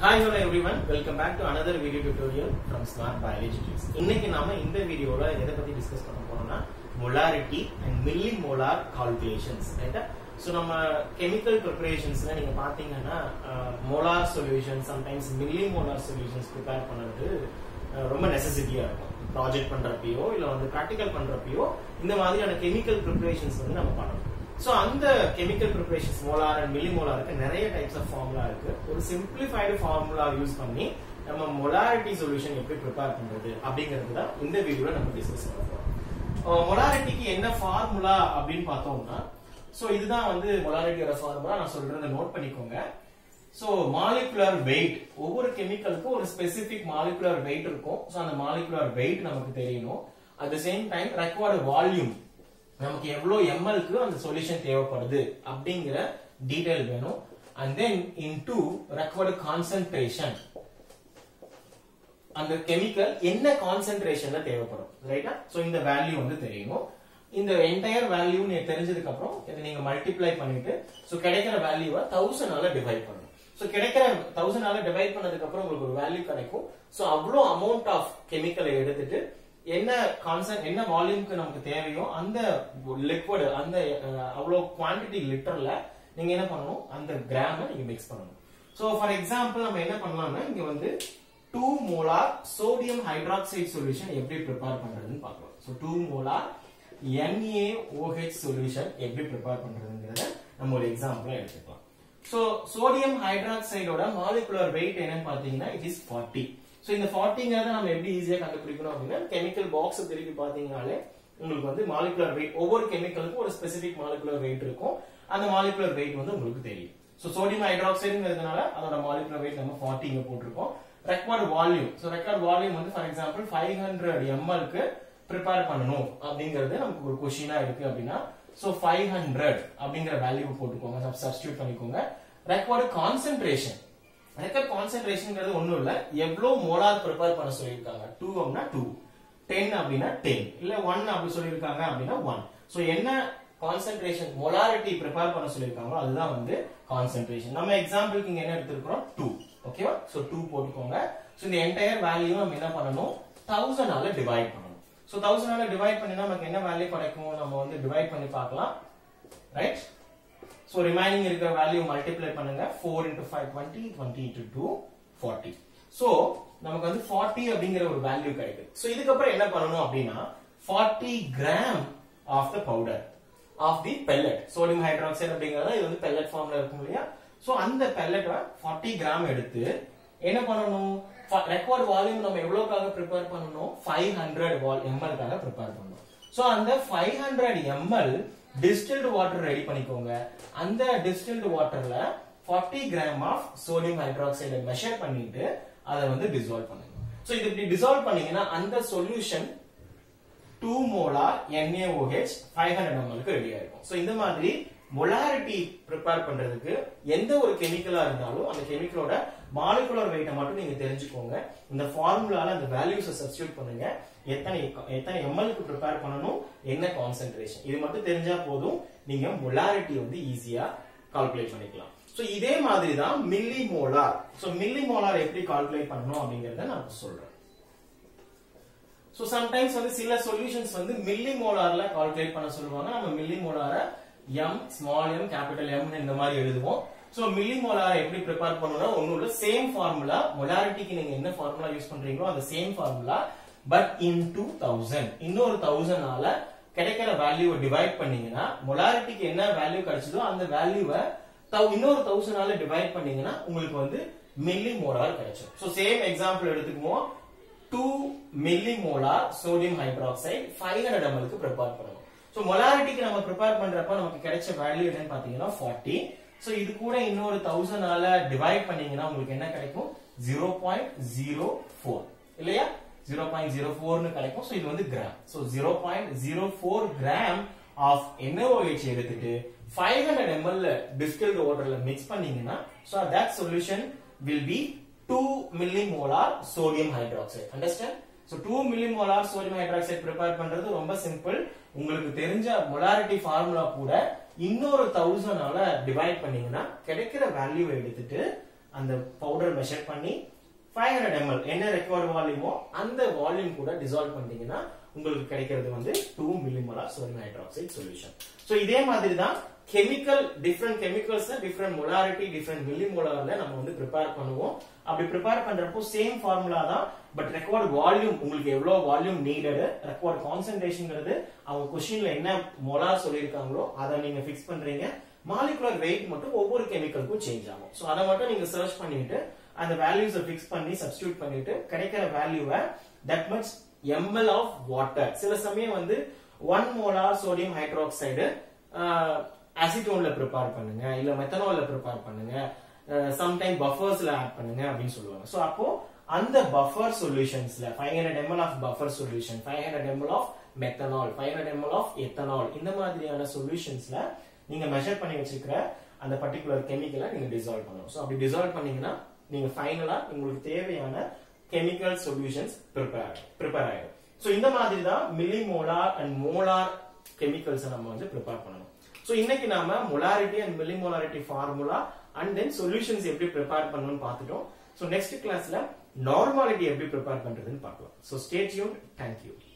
hi hello everyone welcome back to another video tutorial from smart biology tips இன்னைக்கு நாம இந்த வீடியோல எதை பத்தி டிஸ்கஸ் பண்ண போறோம்னா molarity and millimolar calculations ரைட்டா ஸோ நம்ம கெமிக்கல் ப்ரிப்பரேஷன்ஸ்ல நீங்க பாத்தீங்கன்னா molar solution sometimes millimolar solutions prepare பண்ணுறது அஹ், ரொம்ப நெசசிட்டியா இருக்கும் ப்ராஜெக்ட் பண்றப்பயோ இல்ல வந்து ப்ராக்டிக்கல் பண்றப்பயோ இந்த மாதிரியான கெமிக்கல் ப்ரிப்பரேஷன்ஸ் வந்து நம்ம பண்ணணும் சோ அந்த கெமிக்கல் ப்ரிப்பரேஷன்ஸ் மோலார் அண்ட் மில்லி மோலாருக்கு நிறைய டைப்ஸ் ஆஃப் ஃபார்முலா இருக்கு ஒரு சிம்பிளிஃபைடு ஃபார்முலா யூஸ் பண்ணி நம்ம மொலாரிட்டி சொல்யூஷன் எப்படி ப்ரிப்பேர் பண்றது அப்படிங்கிறது தான் இந்த வீடியோல நம்ம டிஸ்கஸ் பண்ண போறோம் மொலாரிட்டிக்கு என்ன ஃபார்முலா அப்படின்னு பார்த்தோம்னா சோ இதுதான் வந்து மொலாரிட்டியோட ஃபார்முலா நான் சொல்றதை நோட் பண்ணிக்கோங்க சோ மாலிகுலர் வெயிட் ஒவ்வொரு கெமிக்கலுக்கும் ஒரு ஸ்பெசிபிக் மாலிகுலர் வெயிட் இருக்கும் சோ அந்த மாலிகுலர் வெயிட் நமக்கு தெரியணும் at the same time required volume நமக்கு எவ்வளவு எம்எல்க்கு அந்த சொல்யூஷன் தேவைப்படுது அப்படிங்கிற டீடைல் வேணும் and then into required concentration அந்த கெமிக்கல் என்ன கான்சென்ட்ரேஷன்ல தேவைப்படும் ரைட்டா சோ இந்த வேல்யூ வந்து தெரியணும் இந்த என்டையர் வேல்யூ நீங்க தெரிஞ்சதுக்கு அப்புறம் இதை நீங்க மல்டிப்ளை பண்ணிட்டு சோ கிடைக்கிற வேல்யூவை தௌசண்டால டிவைட் பண்ணணும் சோ கிடைக்கிற தௌசண்டால டிவைட் பண்ணதுக்கு அப்புறம் உங்களுக்கு ஒரு வேல்யூ கிடைக்கும் சோ அவ்வளோ அமௌண்ட் ஆஃப் கெமிக்கலை எடுத்துட்டு என்ன கான்சென்ட் என்ன வால்யூம்க்கு நமக்கு தேவையோ அந்த லிக்விட் அந்த அஹ், அவ்வளோ குவாண்டிட்டி லிட்டர்ல நீங்க என்ன பண்ணணும் அந்த கிராம நீங்க மிக்ஸ் பண்ணணும் சோ ஃபார் எக்ஸாம்பிள் நம்ம என்ன பண்ணலாம்னா இங்க வந்து two molar sodium hydroxide solution எப்படி ப்ரிப்பேர் பண்றதுன்னு பார்க்கலாம் so two molar NaOH solution எப்படி ப்ரிப்பேர் பண்றதுங்கிறத நம்ம ஒரு எக்ஸாம்பிளா எடுத்துக்கலாம் ஸோ சோடியம் ஹைட்ராக்சைடோட மாலிகுலர் வெயிட் என்னன்னு பாத்தீங்கன்னா இட் இஸ் ஃபார்ட்டி ஸோ இந்த ஃபார்ட்டிங்கிறத நம்ம எப்படி ஈஸியா கண்டுபிடிக்கணும் அப்படின்னா கெமிக்கல் பாக்ஸ் திருப்பி பாத்தீங்கன்னாலே உங்களுக்கு வந்து மாலிகுலர் வெயிட் ஒவ்வொரு கெமிக்கலுக்கும் ஒரு ஸ்பெசிபிக் மாலிகுலர் வெயிட் இருக்கும் அந்த மாலிகுலர் வெயிட் வந்து உங்களுக்கு தெரியும் ஸோ சோடியம் ஹைட்ராக்சைடுங்கிறதுனால அதோட மாலிகுலர் வெயிட் நம்ம ஃபார்ட்டி இங்க போட்டிருக்கோம் required volume so required volume வந்து ஃபார் எக்ஸாம்பிள் ஃபைவ் ஹண்ட்ரட் எம்எல்க்கு ப்ரிப்பேர் பண்ணணும் அப்படிங்கிறது நமக்கு ஒரு கொஷினா இருக்கு அப்படின்னா ஸோ ஃபைவ் ஹண்ட்ரட் அப்படிங்கிற வேல்யூ போட்டுக்கோங்க சப்ஸ்டியூட் பண்ணிக்கோங்க ரெக்வயர்டு கான்சென்ட்ரேஷன் ரெக்கர் கான்சென்ட்ரேஷன்ங்கிறது ஒண்ணும் இல்ல எவ்வளவு மோலார் ப்ரிப்பேர் பண்ண சொல்லியிருக்காங்க டூ அப்படின்னா டூ டென் அப்படின்னா டென் இல்ல ஒன் அப்படி சொல்லியிருக்காங்க அப்படின்னா ஒன் சோ என்ன கான்சென்ட்ரேஷன் மொலாரிட்டி ப்ரிப்பேர் பண்ண சொல்லியிருக்காங்களோ அதுதான் வந்து கான்சென்ட்ரேஷன் நம்ம எக்ஸாம்பிளுக்கு இங்க என்ன எடுத்திருக்கிறோம் டூ ஓகேவா சோ டூ போட்டுக்கோங்க சோ இந்த என்டையர் வேல்யூ நம்ம என்ன பண்ணணும் தௌசண்டால டிவைட் பண்ணணும் சோ தௌசண்டால டிவைட் பண்ணினா நமக்கு என்ன வேல்யூ கிடைக்கும் நம்ம வந்து டிவைட் பண்ணி பார்க்கலாம் ரைட் சோ ரிமைனிங் இருக்கிற வேல்யூ மல்டிப்ளை பண்ணுங்க 4 into 5 20 20 into 2 40 சோ நமக்கு வந்து 40 அப்படிங்கிற ஒரு வேல்யூ கிடைக்குது சோ இதுக்கப்புறம் என்ன பண்ணணும் அப்படின்னா 40 gram of the powder of the pellet sodium hydroxide அப்படிங்கறது இது வந்து pellet ஃபார்ம்ல இருக்கும் இல்லையா சோ அந்த pellet 40 கிராம் எடுத்து என்ன பண்ணணும் ரெக்கார்ட் வால்யூம் நம்ம எவ்வளவுக்காக ப்ரிப்பேர் பண்ணணும் 500 வால் எம்எல்காக ப்ரிப்பேர் பண்ணணும் சோ அந்த 500 எம்எல் டிஸ்டில்டு வாட்டர் ரெடி பண்ணிக்கோங்க அந்த டிஸ்டில்டு வாட்டர்ல 40 கிராம் ஆஃப் சோடியம் ஹைட்ராக்சைடை மெஷர் பண்ணிட்டு அதை வந்து டிசால்வ் பண்ணுங்க சோ இது இப்படி டிசால்வ் பண்ணீங்கன்னா அந்த solution two molar NaOH five hundred எம்எல்க்கு ரெடி ஆயிருக்கும் சோ இந்த மாதிரி மொலாரிட்டி ப்ரிப்பேர் பண்றதுக்கு எந்த ஒரு கெமிக்கலா இருந்தாலும் அந்த கெமிக்கலோட மாலிகுலர் வெயிட்டை மட்டும் நீங்க தெரிஞ்சுக்கோங்க இந்த ஃபார்முலால அந்த வேல்யூஸை சப்ஸ்டியூட் பண்ணுங்க எத்தனை எத்தனை எம்எல்க்கு ப்ரிப்பேர் பண்ணணும் என்ன கான்சென்ட்ரேஷன் இது மட்டும் தெரிஞ்சா போதும் நீங்க மொலாரிட்டி வந்து ஈஸியா கால்குலேட் பண்ணிக்கலாம் சோ இதே மாதிரி தான் millimolar so millimolar எப்படி கால்குலேட் பண்ணணும் அப்படிங்கறத நான் சொல்றேன் சோ சம்டைம்ஸ் வந்து சில சொல்யூஷன்ஸ் வந்து மில்லி மோலார்ல கால்குலேட் பண்ண சொல்லுவாங்க நம்ம மில்லி மோலார M small M capital M இந்த மாதிரி எழுதுவோம் சோ மில்லி மோலார் எப்படி ப்ரிப்பேர் பண்ணணும்னா ஒண்ணும் இல்ல சேம் ஃபார்முலா மொலாரிட்டிக்கு நீங்க என்ன ஃபார்முலா யூஸ் பண்றீங்களோ அந்த same formula but in two thousand இன்னொரு தௌசண்டால கிடைக்கிற வேல்யூவை டிவைட் பண்ணீங்கன்னா மொலாரிட்டிக்கு என்ன வேல்யூ கிடைச்சதோ அந்த வேல்யூவை இன்னொரு தௌசண்டால டிவைட் பண்ணீங்கன்னா உங்களுக்கு வந்து மில்லி மோலார் கிடைச்சிடும் சோ சேம் எக்ஸாம்பிள் எடுத்துக்குவோம் two millimolar sodium hydroxide five hundred எம்எல்க்கு ப்ரிப்பேர் பண்ணணும் ஸோ மொலாரிட்டிக்கு நம்ம ப்ரிப்பேர் பண்றப்ப நமக்கு கிடைச்ச வேல்யூ என்னன்னு பாத்தீங்கன்னா ஃபார்ட்டி ஸோ இது கூட இன்னொரு தௌசண்டால டிவைட் பண்ணீங்கன்னா உங்களுக்கு என்ன கிடைக்கும் ஜீரோ பாயிண்ட் ஜீரோ ஃபோர் இல்லையா ஜீரோ பாயிண்ட் ஜீரோ ஃபோர்னு கிடைக்கும் ஸோ இது வந்து gram so zero point zero four gram of NaOH எடுத்துட்டு ஃபைவ் ஹண்ட்ரட் எம்எல் டிஸ்டில்டு வாட்டர்ல மிக்ஸ் பண்ணீங்கன்னா so that solution will be two millimolar sodium hydroxide understand so two millimolar sodium hydroxide prepare பண்றது ரொம்ப simple உங்களுக்கு தெரிஞ்ச molarity formula கூட இன்னொரு தௌசண்டால divide பண்ணீங்கன்னா கிடைக்கிற வேல்யூ எடுத்துட்டு அந்த பவுடர் மெஷர் பண்ணி ஃபைவ் ஹண்ட்ரட் எம்எல் என்ன ரெக்வயர்ட் வால்யூமோ அந்த வால்யூம் கூட டிசால்வ் பண்ணிட்டீங்கன்னா உங்களுக்கு கிடைக்கிறது வந்து two millimolar sodium hydroxide solution so இதே மாதிரி தான் chemical different chemicals different molarity different மில்லிமோலார்ல நம்ம வந்து ப்ரிப்பேர் பண்ணுவோம் அப்படி ப்ரிப்பேர் பண்றப்போ சேம் ஃபார்முலா தான் பட் ரெக்வயர்ட் வால்யூம் உங்களுக்கு எவ்வளவு வால்யூம் நீடடு ரெக்வயர்ட் கான்சென்ட்ரேஷன்ங்கிறது அவங்க கொஸ்டின்ல என்ன மொலார் சொல்லியிருக்காங்களோ அதை நீங்க ஃபிக்ஸ் பண்றீங்க மாலிகுலர் வெயிட் மட்டும் ஒவ்வொரு கெமிக்கலுக்கும் சேஞ்ச் ஆகும் ஸோ அதை மட்டும் நீங்க சர்ச் பண்ணிட்டு அந்த வேல்யூஸை ஃபிக்ஸ் பண்ணி சப்ஸ்டியூட் பண்ணிட்டு கிடைக்கிற வேல்யூவை that much ML of water சில சமயம் வந்து ஒன் மோலார் சோடியம் ஹைட்ராக்சைடு அசிட்டோன்ல ப்ரிப்பேர் பண்ணுங்க இல்ல மெத்தனால்ல ப்ரிப்பேர் பண்ணுங்க சம்டைம் பஃபர்ஸ்ல ஆட் பண்ணுங்க அப்படின்னு சொல்லுவாங்க ஸோ அப்போ அந்த பஃபர் சொல்யூஷன்ஸ்ல five hundred ML of buffer solution five hundred ML of methanol five hundred ML of ethanol இந்த மாதிரியான சொல்யூஷன்ஸ்ல நீங்க மெஷர் பண்ணி வச்சிருக்கிற அந்த பர்டிகுலர் கெமிக்கலை நீங்க டிசால்வ் பண்ணணும் ஸோ அப்படி டிசால்வ் பண்ணீங்கன்னா நீங்க ஃபைனலா உங்களுக்கு தேவையான கெமிக்கல் சொல்யூஷன்ஸ் ப்ரிப்பேர் ப்ரிப்பேர் ஆயிடும் ஸோ இந்த மாதிரி தான் millimolar and molar chemicals நம்ம வந்து ப்ரிப்பேர் பண்ணணும் ஸோ இன்னைக்கு நாம molarity and millimolarity formula and then solutions எப்படி ப்ரிப்பேர் பண்ணணும்னு பார்த்துட்டோம் ஸோ நெக்ஸ்ட் கிளாஸ்ல நார்மாலிட்டி எப்படி ப்ரிப்பேர் பண்றதுன்னு பார்க்கலாம் ஸோ ஸ்டே டியூன் தேங்க்யூ